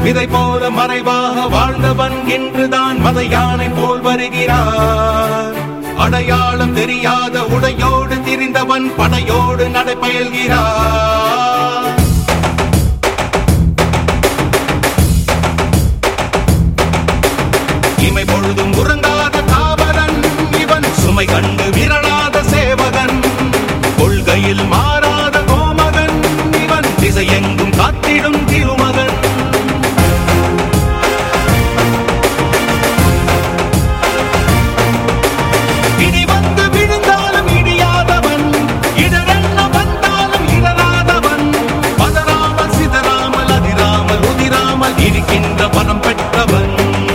இதை போல மறைவாக வாழ்ந்தவன் இன்றுதான் மத யானை போல் வருகிறார் அடையாளம் தெரியாத உடையோடு திரிந்தவன் படையோடு நடைபயல்கிறார் இமை பொழுதும் உறங்காத காவலன் இவன் சுமை கண்டு விரலாத சேவகன் கொள்கையில் மாறாத கோமகன் இவன் திசையெங்கும் காத்திடும் திருமகன் இடி வந்து விழுந்தாலும் இடியாதவன் இடரென்ன வந்தாலும் இடராதவன் பதறாமல் சிதறாமல் அதிராமல் உதிராமல் இருக்கின்ற பணம் பெற்றவன்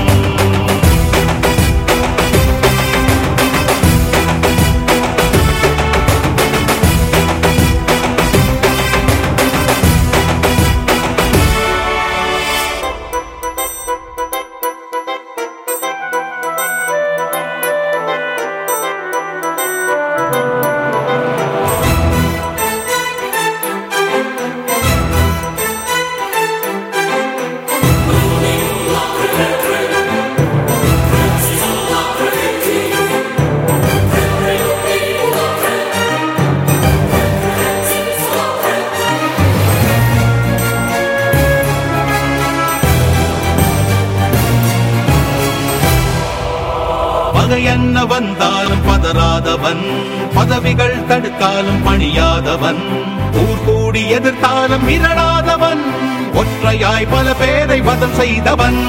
பகை என்ன வந்தாலும் பதறாதவன் பதவிகள் தடுத்தாலும் பணியாதவன் ஊர் கூடி எதிர்த்தாலும் மிரளாதவன் ஒற்றையாய் பல பேரை வதம் செய்தவன்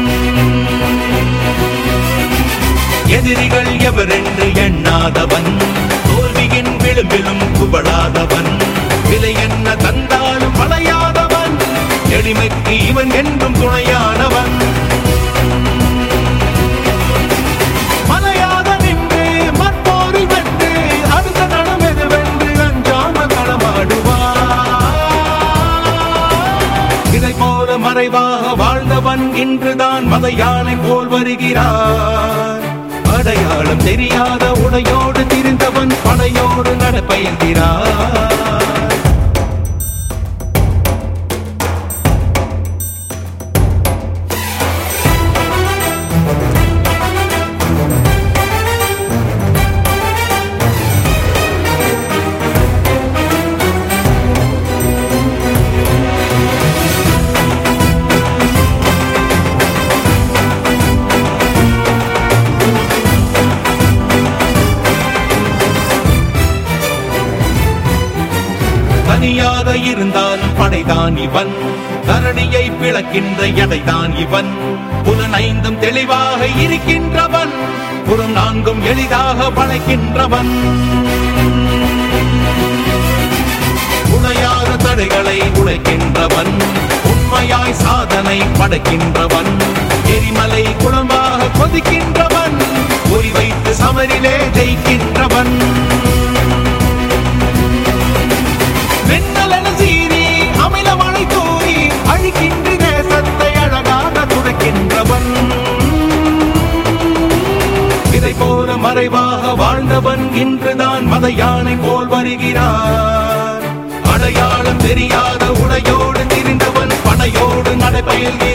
எதிரிகள் எவரென்று எண்ணாதவன் தோல்வியின் விளிம்பிலும் குவளாதவன் விலை என்ன தந்தாலும் வளையாதவன் எளிமைக்கு இவன் என்றும் துணையானவன் மலையாக நின்று மற்போரில் வென்று அடுத்த நடம் எதுவென்று அஞ்சாமல் களமாடுவார் இதை போல மறைவாக வாழ்ந்தவன் இன்றுதான் மத யானை போல் வருகிறார் அடையாளம் தெரியாத உடையோடு திரிந்தவன் படையோடு நடப்பயல்கிறார் தனியாக இருந்தாலும் படைதான் இவன் தரணியை பிளக்கின்ற எடைதான் இவன் புலன் ஐந்தும் தெளிவாக இருக்கின்றவன் புறம் நான்கும் எளிதாக வளைக்கின்றவன் உடையாத தடைகளை உடைக்கின்றவன் உண்மையாய் சாதனை படைக்கின்றவன் எரிமலை குளமாக கொதிக்கின்றவன் குறி வைத்து சமரிலே ஜெயிக்கின்றவன் வெண்ணலன சீறி அமில மழை தூரி அழிக்கின்ற தேசத்தை அழகாக துடைக்கின்றவன் இதை போல மறைவாக வாழ்ந்தவன் இன்றுதான் மத யானை போல் வருகிறார் அடையாளம் தெரியாத உடையோடு திரிந்தவன் படையோடு நடைபயல்கிறார்